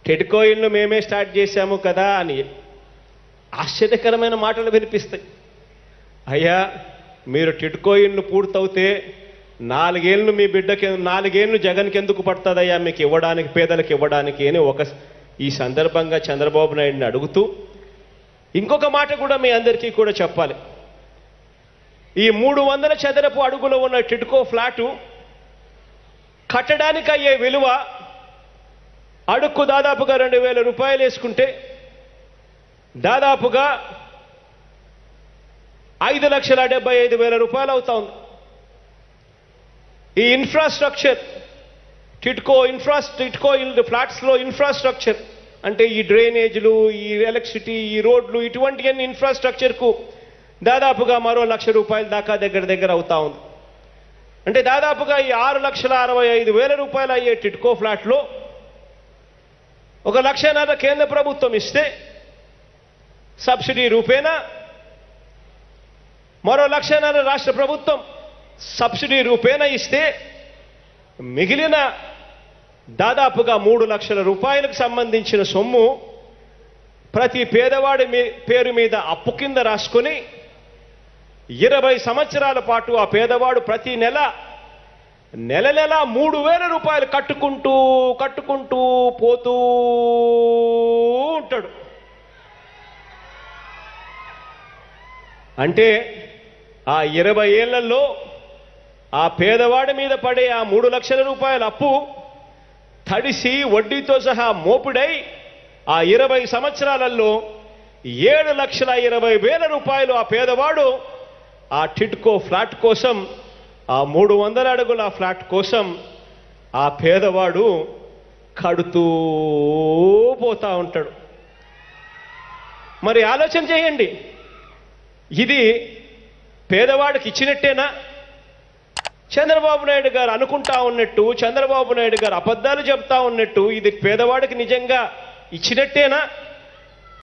టెడ్కో ఇల్లు మేమే స్టార్ట్ చేశాము కదా అని ఆశ్చర్యకరమైన మాటలు వినిపిస్తాయి అయ్యా మీరు టిడ్కో ఇల్లు పూర్తవుతే నాలుగేళ్ళు మీ బిడ్డకి నాలుగేళ్ళు జగన్కి ఎందుకు పడుతుందయ్యా మీకు ఇవ్వడానికి పేదలకు ఇవ్వడానికి అని ఒక ఈ సందర్భంగా చంద్రబాబు నాయుడిని అడుగుతూ ఇంకొక మాట కూడా మీ అందరికీ కూడా చెప్పాలి ఈ మూడు వందల చదరపు అడుగులో ఉన్న టిడ్కో ఫ్లాటు కట్టడానికి అయ్యే విలువ అడుక్కు దాదాపుగా రెండు వేల రూపాయలు వేసుకుంటే దాదాపుగా ఐదు లక్షల డెబ్బై ఐదు వేల రూపాయలు అవుతా ఉంది ఈ ఇన్ఫ్రాస్ట్రక్చర్ టిట్కో ఇన్ఫ్రా టిట్కో ఫ్లాట్స్లో ఇన్ఫ్రాస్ట్రక్చర్ అంటే ఈ డ్రైనేజీలు ఈ ఎలక్ట్రిసిటీ ఈ రోడ్లు ఇటువంటి అన్ని ఇన్ఫ్రాస్ట్రక్చర్కు దాదాపుగా మరో లక్ష రూపాయల దాకా దగ్గర దగ్గర అవుతా ఉంది అంటే దాదాపుగా ఈ ఆరు లక్షల అరవై ఐదు వేల రూపాయలు అయ్యే టిట్కో ఫ్లాట్లో ఒక లక్షన్నర కేంద్ర ప్రభుత్వం ఇస్తే సబ్సిడీ రూపేణా మరో లక్షన్నర రాష్ట్ర ప్రభుత్వం సబ్సిడీ రూపేణా ఇస్తే మిగిలిన దాదాపుగా మూడు లక్షల రూపాయలకు సంబంధించిన సొమ్ము ప్రతి పేదవాడి మీ పేరు మీద అప్పు కింద రాసుకొని ఇరవై సంవత్సరాల పాటు ఆ పేదవాడు ప్రతి నెల నెల నెల మూడు వేల రూపాయలు కట్టుకుంటూ కట్టుకుంటూ పోతూ ఉంటాడు అంటే ఆ ఇరవై ఏళ్లలో ఆ పేదవాడి మీద పడే ఆ మూడు లక్షల రూపాయల అప్పు తడిసి వడ్డీతో సహా మోపుడై ఆ ఇరవై సంవత్సరాలలో ఏడు లక్షల ఇరవై వేల రూపాయలు ఆ పేదవాడు ఆ టిట్కో ఫ్లాట్ కోసం ఆ మూడు వందల అడుగుల ఫ్లాట్ కోసం ఆ పేదవాడు కడుతూ పోతా ఉంటాడు మరి ఆలోచన చేయండి ఇది పేదవాడికి ఇచ్చినట్టేనా చంద్రబాబు నాయుడు గారు అనుకుంటా ఉన్నట్టు చంద్రబాబు నాయుడు గారు అబద్ధాలు చెప్తా ఉన్నట్టు ఇది పేదవాడికి నిజంగా ఇచ్చినట్టేనా